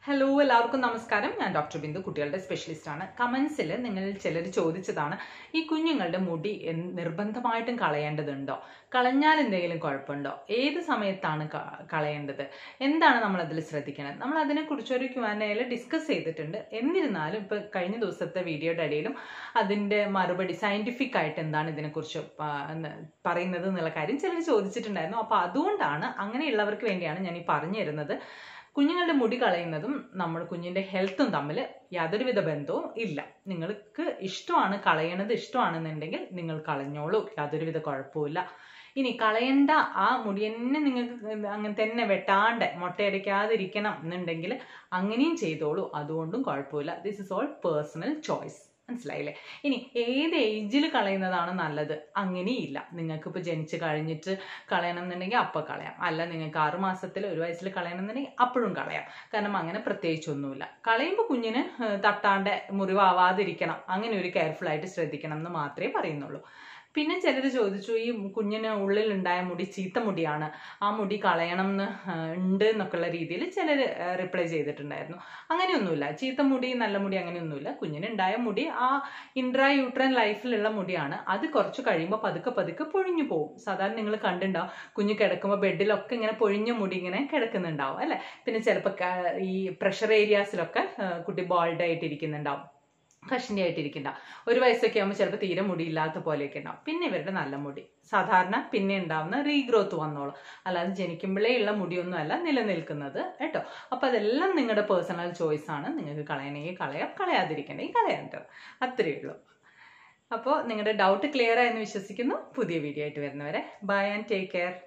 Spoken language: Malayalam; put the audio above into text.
ഹലോ എല്ലാവർക്കും നമസ്കാരം ഞാൻ ഡോക്ടർ ബിന്ദു കുട്ടികളുടെ സ്പെഷ്യലിസ്റ്റ് ആണ് കമൻസിൽ നിങ്ങൾ ചിലർ ചോദിച്ചതാണ് ഈ കുഞ്ഞുങ്ങളുടെ മുടി എന്ത് നിർബന്ധമായിട്ടും കളയേണ്ടതുണ്ടോ കളഞ്ഞാൽ എന്തെങ്കിലും കുഴപ്പമുണ്ടോ ഏത് സമയത്താണ് ക- കളയേണ്ടത് എന്താണ് നമ്മൾ അതിൽ ശ്രദ്ധിക്കണം നമ്മൾ അതിനെക്കുറിച്ച് ഒരു ക്യു ആൻ എയിൽ ഡിസ്കസ് ചെയ്തിട്ടുണ്ട് എന്നിരുന്നാലും ഇപ്പൊ കഴിഞ്ഞ ദിവസത്തെ വീഡിയോയുടെ ഇടയിലും അതിന്റെ മറുപടി സയന്റിഫിക് ആയിട്ട് എന്താണ് ഇതിനെക്കുറിച്ച് പ- എന്ന് പറയുന്നത് എന്നുള്ള കാര്യം ചിലർ ചോദിച്ചിട്ടുണ്ടായിരുന്നു അപ്പൊ അതുകൊണ്ടാണ് അങ്ങനെയുള്ളവർക്ക് വേണ്ടിയാണ് ഞാൻ ഈ പറഞ്ഞു തരുന്നത് കുഞ്ഞുങ്ങളുടെ മുടി കളയുന്നതും നമ്മൾ കുഞ്ഞിന്റെ ഹെൽത്തും തമ്മിൽ യാതൊരുവിധ ബന്ധവും ഇല്ല നിങ്ങൾക്ക് ഇഷ്ടമാണ് കളയണത് ഇഷ്ടമാണെന്നുണ്ടെങ്കിൽ നിങ്ങൾ കളഞ്ഞോളൂ യാതൊരുവിധ കുഴപ്പമില്ല ഇനി കളയണ്ട ആ മുടി തന്നെ നിങ്ങൾക്ക് അങ്ങനെ തന്നെ വെട്ടാണ്ട് മുട്ടയടിക്കാതിരിക്കണം എന്നുണ്ടെങ്കിൽ അങ്ങനെയും ചെയ്തോളൂ അതുകൊണ്ടും കുഴപ്പമില്ല this is all personal choice മനസ്സിലായില്ലേ ഇനി ഏത് ഏജിൽ കളയുന്നതാണ് നല്ലത് അങ്ങനെയില്ല നിങ്ങൾക്ക് ഇപ്പോൾ ജനിച്ച് കഴിഞ്ഞിട്ട് കളയണം എന്നുണ്ടെങ്കിൽ അപ്പം കളയാം അല്ല നിങ്ങൾക്ക് ആറു മാസത്തിൽ ഒരു വയസ്സിൽ കളയണം എന്നുണ്ടെങ്കിൽ അപ്പോഴും കളയാം കാരണം അങ്ങനെ പ്രത്യേകിച്ചൊന്നുമില്ല കളയുമ്പോൾ കുഞ്ഞിന് ഏഹ്, തട്ടാണ്ട് മുറിവാവാതിരിക്കണം അങ്ങനെ ഒരു കെയർഫുൾ ആയിട്ട് ശ്രദ്ധിക്കണം എന്ന് മാത്രമേ പറയുന്നുള്ളൂ പിന്നെ ചിലർ ചോദിച്ചു ഈ കുഞ്ഞിന് ഉള്ളിൽ ഉണ്ടായ മുടി ചീത്ത മുടിയാണ് ആ മുടി കളയണം എന്ന് ഉണ്ട് എന്നൊക്കെയുള്ള രീതിയിൽ ചിലർ റിപ്ലൈ ചെയ്തിട്ടുണ്ടായിരുന്നു അങ്ങനെയൊന്നുമില്ല ചീത്ത മുടി നല്ല മുടി അങ്ങനെയൊന്നുമില്ല കുഞ്ഞിന് ഉണ്ടായ മുടി ആ ഇൻട്രാ യൂട്രൻ ലൈഫിലുള്ള മുടിയാണ് അത് കുറച്ച് കഴിയുമ്പോൾ പതുക്കെ പതുക്കെ പൊഴിഞ്ഞു പോകും സാധാരണ നിങ്ങൾ കണ്ടിട്ടുണ്ടാവും കുഞ്ഞ് കിടക്കുമ്പോൾ ബെഡിലൊക്കെ ഇങ്ങനെ പൊഴിഞ്ഞ മുടി ഇങ്ങനെ കിടക്കുന്നുണ്ടാവും അല്ലെ പിന്നെ ചിലപ്പോൾ ഈ പ്രഷർ ഏരിയാസിലൊക്കെ ആ, കുട്ടി ബോൾഡ് ആയിട്ട് ഇരിക്കുന്നുണ്ടാവും കഷിൻ്റെ ആയിട്ടിരിക്കണ്ടാവും ഒരു വയസ്സൊക്കെ ആകുമ്പോൾ ചിലപ്പോൾ തീരെ മുടിയില്ലാത്ത പോലെയൊക്കെ ഉണ്ടാവും പിന്നെ ഇവരുടെ നല്ല മുടി സാധാരണ പിന്നെ ഉണ്ടാവുന്ന റീഗ്രോത്ത് വന്നോളും അല്ലാതെ ജനിക്കുമ്പോഴേ ഉള്ള മുടിയൊന്നും അല്ല നിലനിൽക്കുന്നത് കേട്ടോ അപ്പോൾ അതെല്ലാം നിങ്ങളുടെ പേഴ്സണൽ ചോയ്സ് ആണ് നിങ്ങൾക്ക് കളയണമെങ്കിൽ കളയാം കളയാതിരിക്കണമെങ്കിൽ കളയാണ്ടത് അത്രയേ ഉള്ളൂ അപ്പോൾ നിങ്ങളുടെ ഡൗട്ട് ക്ലിയർ ആയെന്ന് വിശ്വസിക്കുന്നു പുതിയ വീഡിയോ ആയിട്ട് വരുന്നവരെ ബൈ ആൻഡ് ടേക്ക് കെയർ